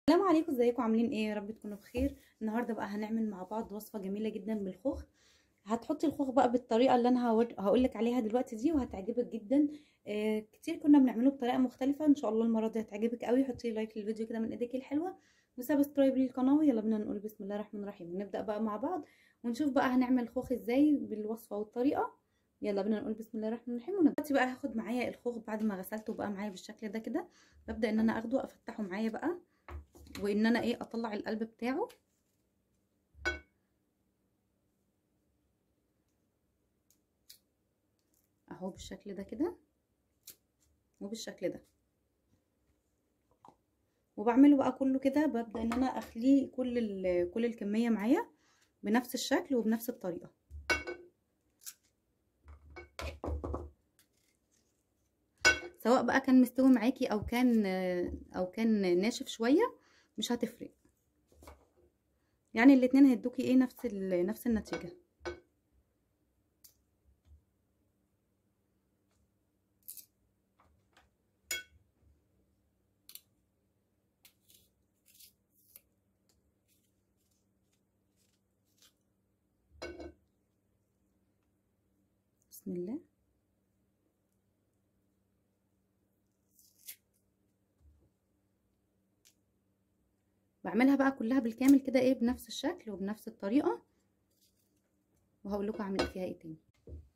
السلام عليكم ازيكم عاملين ايه يا رب تكونوا بخير النهارده بقى هنعمل مع بعض وصفه جميله جدا بالخوخ هتحطي الخوخ بقى بالطريقه اللي انا هقول لك عليها دلوقتي دي وهتعجبك جدا آه كتير كنا بنعمله بطريقه مختلفه ان شاء الله المره دي هتعجبك قوي حطي لايك للفيديو كده من ايديكي الحلوه وسبسكرايب للقناه يلا بينا نقول بسم الله الرحمن الرحيم نبدا بقى مع بعض ونشوف بقى هنعمل الخوخ ازاي بالوصفه والطريقه يلا بينا نقول بسم الله الرحمن الرحيم ودلوقتي بقى هاخد معايا الخوخ بعد ما غسلته بقى معايا بالشكل ده كده ببدا ان انا اخده افتحه معايا بقى وان انا ايه اطلع القلب بتاعه اهو بالشكل ده كده وبالشكل ده وبعمله بقى كله كده ببدا ان انا اخليه كل كل الكميه معايا بنفس الشكل وبنفس الطريقه سواء بقى كان مستوي معاكي او كان او كان ناشف شويه مش هتفرق يعني الاتنين هيدوكي ايه نفس نفس النتيجه بسم الله بعملها بقى كلها بالكامل كده ايه بنفس الشكل وبنفس الطريقه وهقول لكم اعمل فيها ايه تاني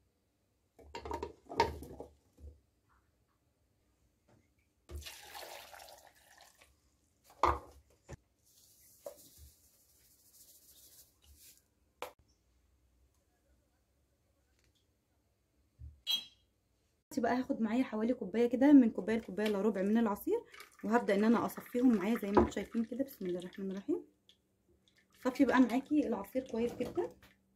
بقى هاخد معايا حوالي كوبايه كده من كوبايه لكوبايه الا ربع من العصير وهبدا ان انا اصفيهم معايا زي ما انتم شايفين كده بسم الله الرحمن الرحيم صفي بقى معاكي العصير كويس جدا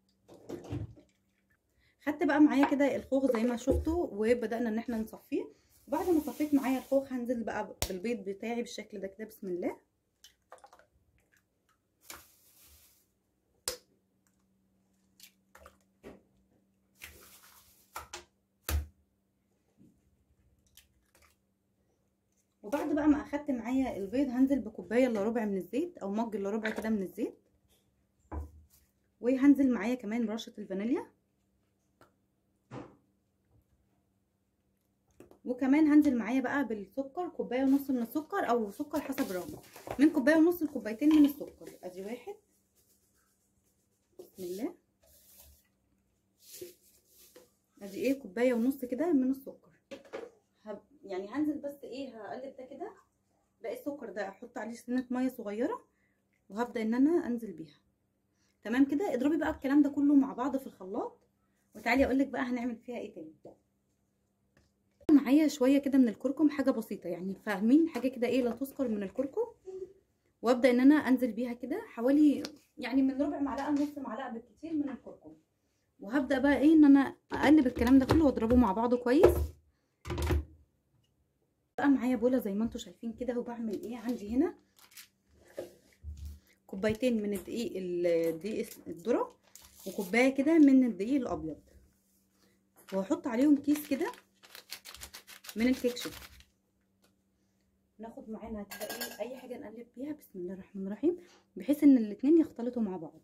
خدت بقى معايا كده الخوخ زي ما شفتوا وبدانا ان احنا نصفيه وبعد ما صفيت معايا الخوخ هنزل بقى بالبيض بتاعي بالشكل ده كده بسم الله وبعد بقى ما اخدت معايا البيض هنزل بكوبايه الا ربع من الزيت او مج الا ربع كده من الزيت وهنزل معايا كمان برشه الفانيليا وكمان هنزل معايا بقى بالسكر كوبايه ونص من السكر او سكر حسب الرغبه من كوبايه ونص لكوبايتين من السكر ادي واحد بسم الله ادي ايه كوبايه ونص كده من السكر يعني هنزل بس ايه هقلب ده كده باقي السكر ده احط عليه سنه ميه صغيره وهبدا ان انا انزل بيها تمام كده اضربي بقى الكلام ده كله مع بعض في الخلاط وتعالي اقول لك بقى هنعمل فيها ايه تاني معايا شويه كده من الكركم حاجه بسيطه يعني فاهمين حاجه كده ايه لا تذكر من الكركم وابدا ان انا انزل بيها كده حوالي يعني من ربع معلقه لنص معلقه بالكتير من الكركم وهبدا بقى ايه ان انا اقلب الكلام ده كله واضربه مع بعضه كويس بقى معايا بوله زي ما انتم شايفين كده وبعمل ايه عندي هنا كوبايتين من الدقيق الدقيق الذره وكوبايه كده من الدقيق الابيض وهحط عليهم كيس كده من الكيكشن ناخد معانا كده ايه اي حاجه نقلب بيها بسم الله الرحمن الرحيم بحيث ان الاتنين يختلطوا مع بعض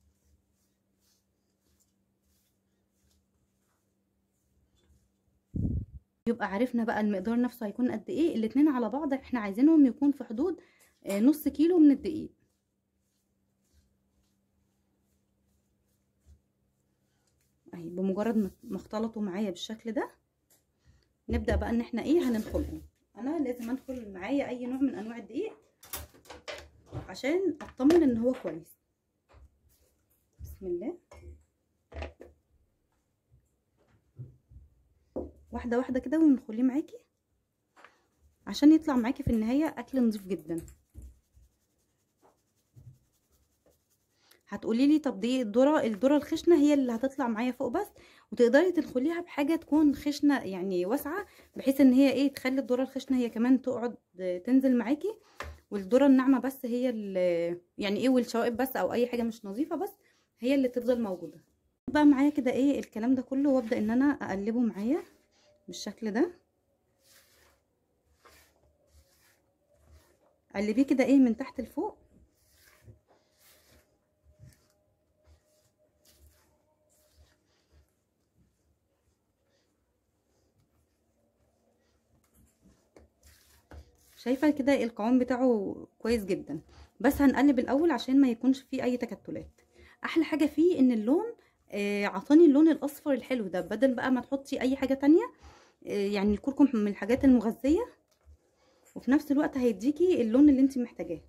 يبقى عرفنا بقى المقدار نفسه هيكون قد ايه الاتنين على بعض احنا عايزينهم يكون في حدود نص كيلو من الدقيق اهي بمجرد ما اختلطوا معايا بالشكل ده نبدا بقى ان احنا ايه هننخلهم انا لازم انخل معايا اي نوع من انواع الدقيق عشان اطمن ان هو كويس بسم الله واحده واحده كده ونخليه معاكي عشان يطلع معاكي في النهايه اكل نظيف جدا هتقولي لي طب دي الذره الذره الخشنه هي اللي هتطلع معايا فوق بس وتقدري تدخليها بحاجه تكون خشنه يعني واسعه بحيث ان هي ايه تخلي الذره الخشنه هي كمان تقعد تنزل معاكي والذره الناعمه بس هي اللي يعني ايه والشوائب بس او اي حاجه مش نظيفه بس هي اللي تفضل موجوده بقى معايا كده ايه الكلام ده كله وابدا ان انا اقلبه معايا بالشكل ده قلبيه كده ايه من تحت لفوق شايفه كده القوام بتاعه كويس جدا بس هنقلب الاول عشان ما يكونش فيه اي تكتلات احلى حاجه فيه ان اللون آه عطاني اللون الاصفر الحلو ده بدل بقى ما تحطي اي حاجه تانية آه يعني الكركم من الحاجات المغذيه وفي نفس الوقت هيديكي اللون اللي انت محتاجاه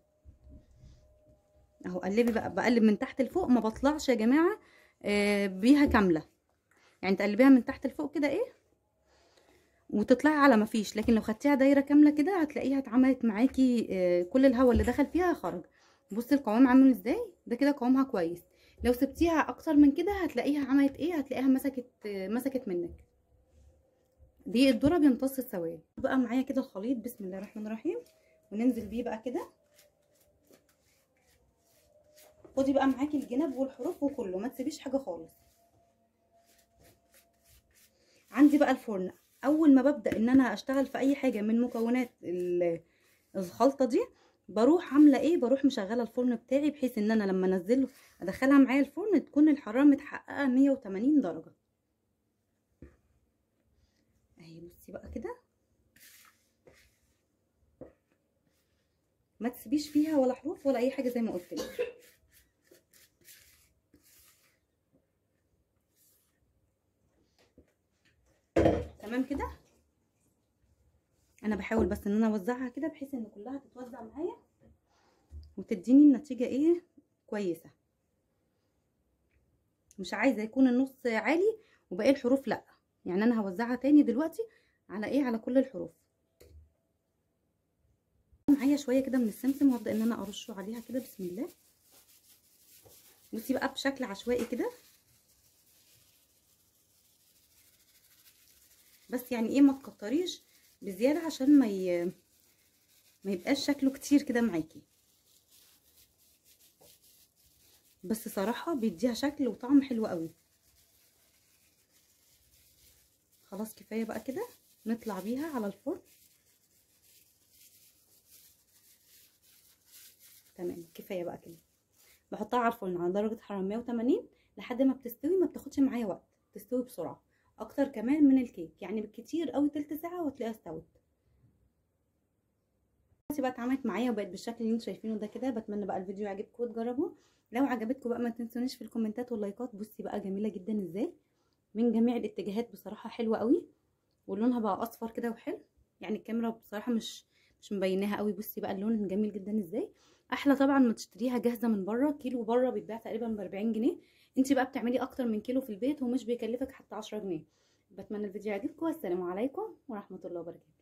اهو قلبي بقى بقلب من تحت لفوق ما بطلعش يا جماعه آه بيها كامله يعني تقلبيها من تحت لفوق كده ايه وتطلعي على ما فيش لكن لو خدتيها دايره كامله كده هتلاقيها اتعملت معاكي آه كل الهواء اللي دخل فيها خرج بصي القوام عامل ازاي ده كده قوامها كويس لو سبتيها اكتر من كده هتلاقيها عملت ايه هتلاقيها مسكت آه مسكت منك دي الذره بيمتص السوائل بقى معايا كده الخليط بسم الله الرحمن الرحيم وننزل بيه بقى كده خدي بقى معاكي الجنب والحروف وكله ما تسيبيش حاجه خالص عندي بقى الفرن اول ما ببدا ان انا اشتغل في اي حاجه من مكونات الخلطه دي بروح عامله ايه بروح مشغله الفرن بتاعي بحيث ان انا لما انزله ادخلها معايا الفرن تكون الحراره متحققه 180 درجه اهي بصي بقى كده ما تسيبيش فيها ولا حروف ولا اي حاجه زي ما قلت لك تمام كده انا بحاول بس ان انا اوزعها كده بحيث ان كلها تتوزع معايا وتديني النتيجه ايه كويسه مش عايزه يكون النص عالي وباقي الحروف لا يعني انا هوزعها تاني دلوقتي على ايه على كل الحروف معايا شويه كده من السمسم وابدا ان انا ارشه عليها كده بسم الله بصي بقى بشكل عشوائي كده بس يعني ايه ما تكتريش بزياده عشان ما ي... ما يبقاش شكله كتير كده معاكي بس صراحه بيديها شكل وطعم حلو قوي خلاص كفايه بقى كده نطلع بيها على الفرن تمام كفايه بقى كده بحطها على الفرن على درجه حراره 180 لحد ما بتستوي ما بتاخدش معايا وقت تستوي بسرعه اكتر كمان من الكيك يعني بالكتير قوي تلت ساعه وتلاقيها استوت بقى اتعملت معايا وبقت بالشكل اللي انتوا شايفينه ده كده بتمنى بقى الفيديو يعجبكم وتجربوه لو عجبتكم بقى ما تنسونيش في الكومنتات واللايكات بصي بقى جميله جدا ازاي من جميع الاتجاهات بصراحه حلوه قوي ولونها بقى اصفر كده وحلو يعني الكاميرا بصراحه مش مش مبيناها قوي بصي بقى اللون جميل جدا ازاي احلى طبعا ما تشتريها جاهزه من بره كيلو بره بيتباع تقريبا ب 40 جنيه انت بقى بتعملي اكتر من كيلو في البيت ومش بيكلفك حتى 10 جنيه بتمنى الفيديو يعجبكم والسلام عليكم ورحمه الله وبركاته